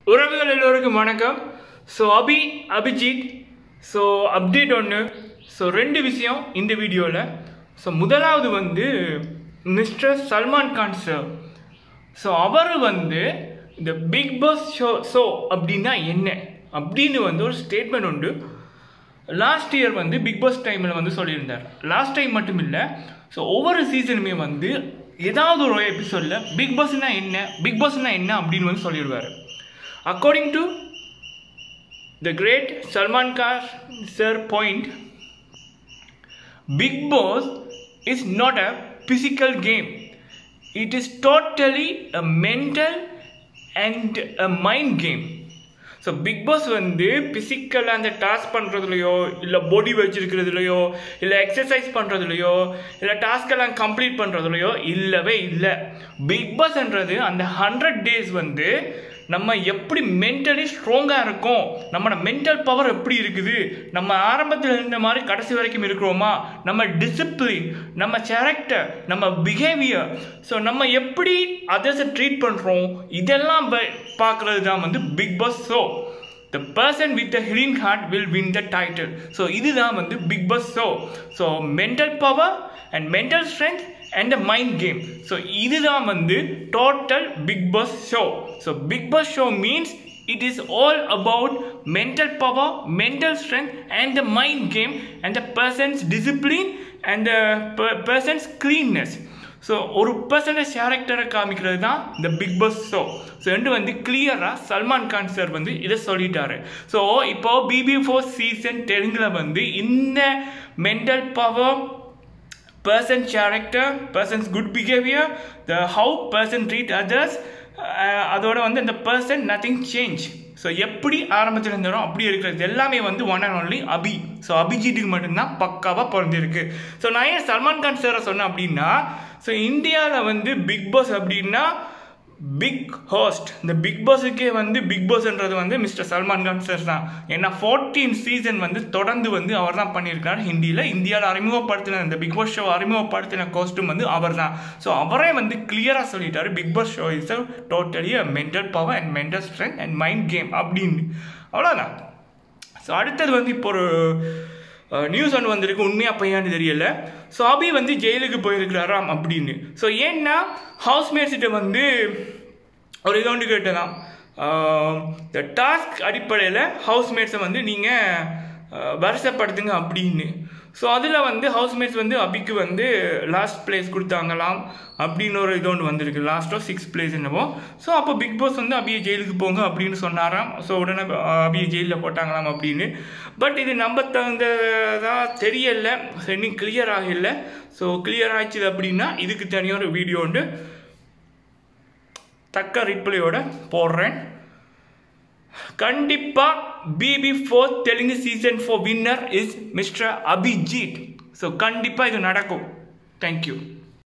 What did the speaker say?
உறவுகள் எல்லோருக்கும் வணக்கம் so Abhi Abhijeet so update ஒன்று ஸோ ரெண்டு விஷயம் இந்த வீடியோவில் ஸோ முதலாவது வந்து mister Salman Khan sir so அவர் வந்து இந்த பிக் பாஸ் ஷோ ஷோ அப்படின்னா என்ன அப்படின்னு வந்து ஒரு ஸ்டேட்மெண்ட் உண்டு லாஸ்ட் இயர் வந்து பிக் பாஸ் டைமில் வந்து சொல்லியிருந்தார் லாஸ்ட் டைம் மட்டும் இல்லை ஸோ ஒவ்வொரு சீசனுமே வந்து ஏதாவது ஒரு எபிசோடில் பிக் பாஸ்னா என்ன பிக் பாஸ்னா என்ன அப்படின்னு வந்து சொல்லிடுவார் according to the great Salman Khan sir point big boss is not a physical game it is totally a mental and a mind game so big boss வந்து ஃபிசிக்கலாக அந்த டாஸ்க் பண்ணுறதுலையோ இல்லை பாடி வச்சிருக்கிறதுலையோ இல்லை எக்ஸசைஸ் பண்ணுறதுலையோ இல்லை டாஸ்கெல்லாம் கம்ப்ளீட் பண்ணுறதுலையோ இல்லவே இல்லை பிக் பாஸ்ன்றது அந்த ஹண்ட்ரட் டேஸ் வந்து நம்ம எப்படி மென்டலி ஸ்ட்ராங்காக இருக்கோம் நம்மளோட மென்டல் பவர் எப்படி இருக்குது நம்ம ஆரம்பத்தில் இருந்த மாதிரி கடைசி வரைக்கும் இருக்கிறோமா நம்ம டிசிப்ளின் நம்ம கேரக்டர் நம்ம பிஹேவியர் ஸோ நம்ம எப்படி அதர்ஸை ட்ரீட் பண்ணுறோம் இதெல்லாம் பார்க்குறது தான் வந்து big boss show the person with the healing heart will win the title so இதுதான் வந்து big boss show so mental power and mental strength and the mind game so இதுதான் வந்து total big boss show so big boss show means it is all about mental power mental strength and the mind game and the person's discipline and the per- person's cleanness so ஒரு percentage கேரக்டரை காமிக்கிறது தான் இந்த big boss show so ரெண்டு வந்து கிளியராக Salman Khan sir வந்து இதை சொல்லிட்டாரு ஸோ இப்போ பிபி ஃபோர் சீசன் தெலுங்கில் வந்து இந்த mental power person character person's good behavior the how person treat others அதோட வந்து அந்த பர்சன் நத்திங் சேஞ்ச் ஸோ எப்படி ஆரம்பத்தில் இருந்தாலும் அப்படி இருக்கிறது எல்லாமே வந்து one and only Abhi so அபிஜித்துக்கு மட்டும்தான் பக்காவாக பிறந்திருக்கு ஸோ நான் ஏன் சல்மான் கான் சாரை சொன்னேன் அப்படின்னா ஸோ இந்தியாவில் வந்து பிக் பாஸ் அப்படின்னா பிக் ஹோஸ்ட் இந்த பிக் பாஸுக்கே வந்து பிக் பாஸ்ன்றது வந்து மிஸ்டர் சல்மான் கான் சார் தான் ஏன்னா ஃபோர்டீன் சீசன் வந்து தொடர்ந்து வந்து அவர் தான் பண்ணியிருக்கார் ஹிந்தியில் இந்தியாவில் அறிமுகப்படுத்தின இந்த பிக் பாஸ் ஷோ அறிமுகப்படுத்தின கோஸ்ட்டும் வந்து அவர் தான் ஸோ அவரே வந்து கிளியராக சொல்லிட்டாரு big boss show is a totally a mental power and mental strength and mind game அப்படின்னு அவ்வளோதான் ஸோ அடுத்தது வந்து இப்போ ஒரு நியூஸ் ஒன்று வந்திருக்கு உண்மையாக பையான்னு தெரியல ஸோ அபி வந்து ஜெயிலுக்கு போயிருக்கிறாராம் அப்படின்னு ஸோ ஏன்னா ஹவுஸ்மேட்ஸ்கிட்ட வந்து ஒரு இது ஒன்று கேட்டதான் இந்த டாஸ்க் அடிப்படையில் ஹவுஸ்மேட்ஸை வந்து நீங்கள் வருஷப்படுத்துங்க அப்படின்னு ஸோ அதில் வந்து ஹவுஸ்மேட்ஸ் வந்து அபிக்கு வந்து லாஸ்ட் பிளேஸ் கொடுத்தாங்களாம் அப்படின்னு ஒரு இது ஒன்று வந்திருக்கு லாஸ்ட்டோ சிக்ஸ் பிளேஸ் என்னவோ ஸோ அப்போ பிக் பாஸ் வந்து அபியை ஜெயிலுக்கு போங்க அப்படின்னு சொன்னாராம் ஸோ உடனே அபியை ஜெயிலில் போட்டாங்களாம் அப்படின்னு பட் இது நம்ப தகுந்ததாக தெரியல இன்னும் கிளியர் ஆகல ஸோ கிளியர் ஆச்சு அப்படின்னா இதுக்கு தனியாக ஒரு வீடியோ உண்டு தக்க ரிப்ளையோட போடுறேன் கண்டிப்பாக BB four Telugu season four winner is mister Abhijeet so கண்டிப்பாக இது நடக்கும் தேங்க்யூ